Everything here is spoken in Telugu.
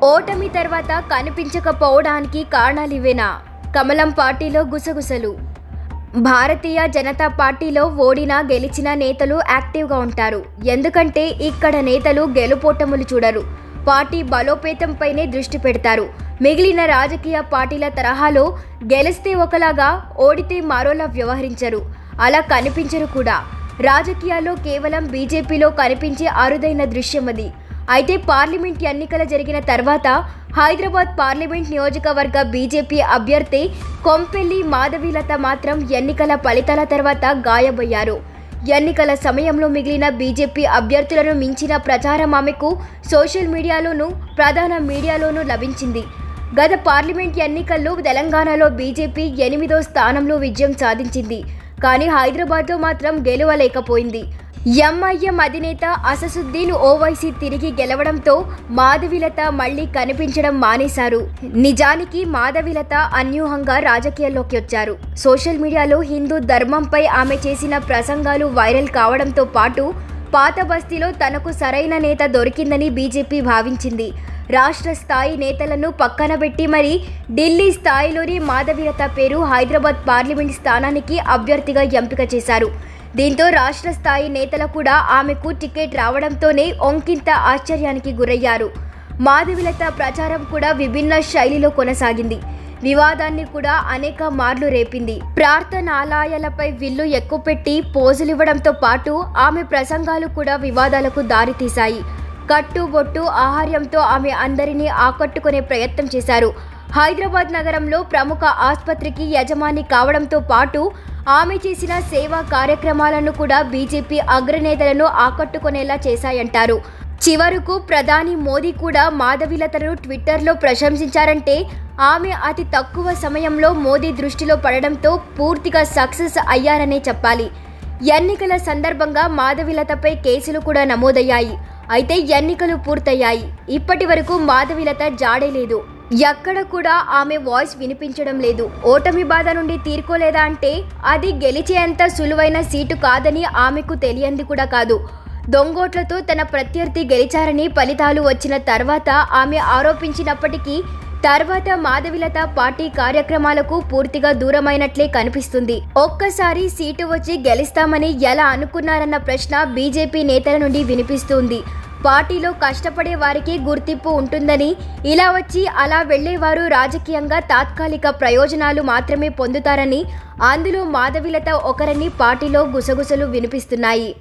ఓటమి తర్వాత కనిపించకపోవడానికి కారణాలివేనా కమలం పార్టీలో గుసగుసలు భారతీయ జనతా పార్టీలో ఓడినా గెలిచిన నేతలు యాక్టివ్గా ఉంటారు ఎందుకంటే ఇక్కడ నేతలు గెలుపోటములు చూడరు పార్టీ బలోపేతంపైనే దృష్టి పెడతారు మిగిలిన రాజకీయ పార్టీల తరహాలో గెలిస్తే ఒకలాగా ఓడితే మరోలా వ్యవహరించరు అలా కనిపించరు కూడా రాజకీయాల్లో కేవలం బీజేపీలో కనిపించే అరుదైన దృశ్యం అది అయితే పార్లమెంట్ ఎన్నికలు జరిగిన తర్వాత హైదరాబాద్ పార్లమెంట్ నియోజకవర్గ బీజేపీ అభ్యర్థి కొంపెల్లి మాధవీలత మాత్రం ఎన్నికల ఫలితాల తర్వాత గాయబయ్యారు ఎన్నికల సమయంలో మిగిలిన బీజేపీ అభ్యర్థులను మించిన ప్రచారం ఆమెకు సోషల్ మీడియాలోనూ ప్రధాన మీడియాలోనూ లభించింది గత పార్లమెంట్ ఎన్నికల్లో తెలంగాణలో బీజేపీ ఎనిమిదో స్థానంలో విజయం సాధించింది కానీ హైదరాబాద్లో మాత్రం గెలవలేకపోయింది ఎంఐఎం అధినేత అససుద్దీన్ ఓవైసీ తిరిగి గెలవడంతో మాధవిలత మళ్లీ కనిపించడం మానేశారు నిజానికి మాధవిలత అన్యూహంగా రాజకీయాల్లోకి వచ్చారు సోషల్ మీడియాలో హిందూ ధర్మంపై ఆమె చేసిన ప్రసంగాలు వైరల్ కావడంతో పాటు పాత బస్తీలో తనకు సరైన నేత దొరికిందని బీజేపీ భావించింది రాష్ట్ర స్థాయి నేతలను పక్కన పెట్టి మరి ఢిల్లీ స్థాయిలోని మాధవీలత పేరు హైదరాబాద్ పార్లమెంట్ స్థానానికి అభ్యర్థిగా ఎంపిక చేశారు దీంతో రాష్ట్ర స్థాయి నేతలు కూడా ఆమెకు టికెట్ రావడంతోనే ఒంకింత ఆశ్చర్యానికి గురయ్యారు మాధవిలత ప్రచారం కూడా విభిన్న శైలిలో కొనసాగింది వివాదాన్ని కూడా అనేక మార్లు రేపింది ప్రార్థనాలయాలపై విల్లు ఎక్కుపెట్టి పోజులివ్వడంతో పాటు ఆమె ప్రసంగాలు కూడా వివాదాలకు దారితీశాయి కట్టుబొట్టు ఆహార్యంతో ఆమె అందరినీ ఆకట్టుకునే ప్రయత్నం చేశారు హైదరాబాద్ నగరంలో ప్రముఖ ఆసుపత్రికి యజమాని కావడంతో పాటు ఆమె చేసిన సేవా కార్యక్రమాలను కూడా బీజేపీ అగ్రనేతలను ఆకట్టుకునేలా చేశాయంటారు చివరకు ప్రధాని మోదీ కూడా మాధవిలతను ట్విట్టర్లో ప్రశంసించారంటే ఆమె అతి తక్కువ సమయంలో మోదీ దృష్టిలో పడడంతో పూర్తిగా సక్సెస్ అయ్యారనే చెప్పాలి ఎన్నికల సందర్భంగా మాధవిలతపై కేసులు కూడా నమోదయ్యాయి అయితే ఎన్నికలు పూర్తయ్యాయి ఇప్పటి వరకు మాధవిలత జాడే లేదు ఎక్కడ కూడా ఆమె వాయిస్ వినిపించడం లేదు ఓటమి బాధ నుండి తీరుకోలేదా అంటే అది గెలిచేంత సులువైన సీటు కాదని ఆమెకు తెలియంది కూడా కాదు దొంగోట్లతో తన ప్రత్యర్థి గెలిచారని ఫలితాలు వచ్చిన తర్వాత ఆమె ఆరోపించినప్పటికీ తర్వాత మాధవిలత పార్టీ కార్యక్రమాలకు పూర్తిగా దూరమైనట్లే కనిపిస్తుంది ఒక్కసారి సీటు వచ్చి గెలుస్తామని ఎలా అనుకున్నారన్న ప్రశ్న బీజేపీ నేతల నుండి వినిపిస్తుంది పార్టీలో కష్టపడే వారికి గుర్తింపు ఉంటుందని ఇలా వచ్చి అలా వెళ్లేవారు రాజకీయంగా తాత్కాలిక ప్రయోజనాలు మాత్రమే పొందుతారని అందులో మాధవిలత ఒకరని పార్టీలో గుసగుసలు వినిపిస్తున్నాయి